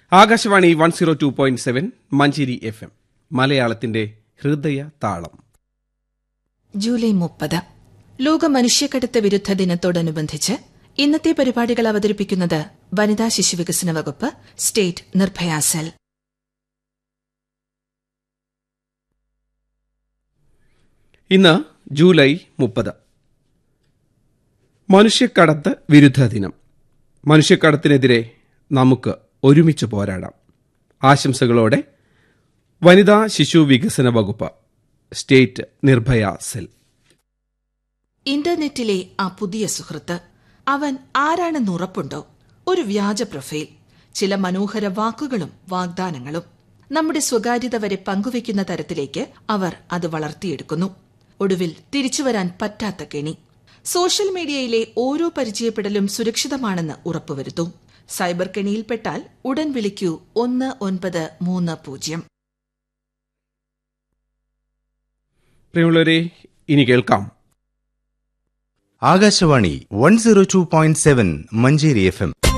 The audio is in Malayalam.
Akashvani one zero two point seven Manjeri F M മലയാളത്തിന്റെ ഹൃദയ താളം ജൂലൈ മുപ്പത് ലോക മനുഷ്യക്കടത്ത് വിരുദ്ധ ദിനത്തോടനുബന്ധിച്ച് ഇന്നത്തെ പരിപാടികൾ അവതരിപ്പിക്കുന്നത് വനിതാ ശിശുവികസന വകുപ്പ് സ്റ്റേറ്റ് നിർഭയ സെൽ ഇന്ന് ജൂലൈ മുപ്പത് മനുഷ്യക്കടത്ത് വിരുദ്ധ ദിനം മനുഷ്യക്കടത്തിനെതിരെ നമുക്ക് ഒരുമിച്ച് പോരാടാം ആശംസകളോടെ വനിതാ ശിശു വികസന വകുപ്പ് സ്റ്റേറ്റ് നിർഭയ സെൽ ഇന്റർനെറ്റിലെ ആ പുതിയ സുഹൃത്ത് അവൻ ആരാണെന്ന് ഉറപ്പുണ്ടോ ഒരു വ്യാജ പ്രൊഫൈൽ ചില മനോഹര വാക്കുകളും വാഗ്ദാനങ്ങളും നമ്മുടെ സ്വകാര്യത വരെ പങ്കുവയ്ക്കുന്ന തരത്തിലേക്ക് അവർ അത് വളർത്തിയെടുക്കുന്നു ഒടുവിൽ തിരിച്ചുവരാൻ പറ്റാത്ത കെണി സോഷ്യൽ മീഡിയയിലെ ഓരോ പരിചയപ്പെടലും സുരക്ഷിതമാണെന്ന് ഉറപ്പുവരുത്തൂ സൈബർ കെണിയിൽപ്പെട്ടാൽ ഉടൻ വിളിക്കൂ ഒന്ന് ഒൻപത് മൂന്ന് പൂജ്യം പ്രിയമുള്ളവരെ ഇനി കേൾക്കാം Akashvani one zero two point seven Manjeri F M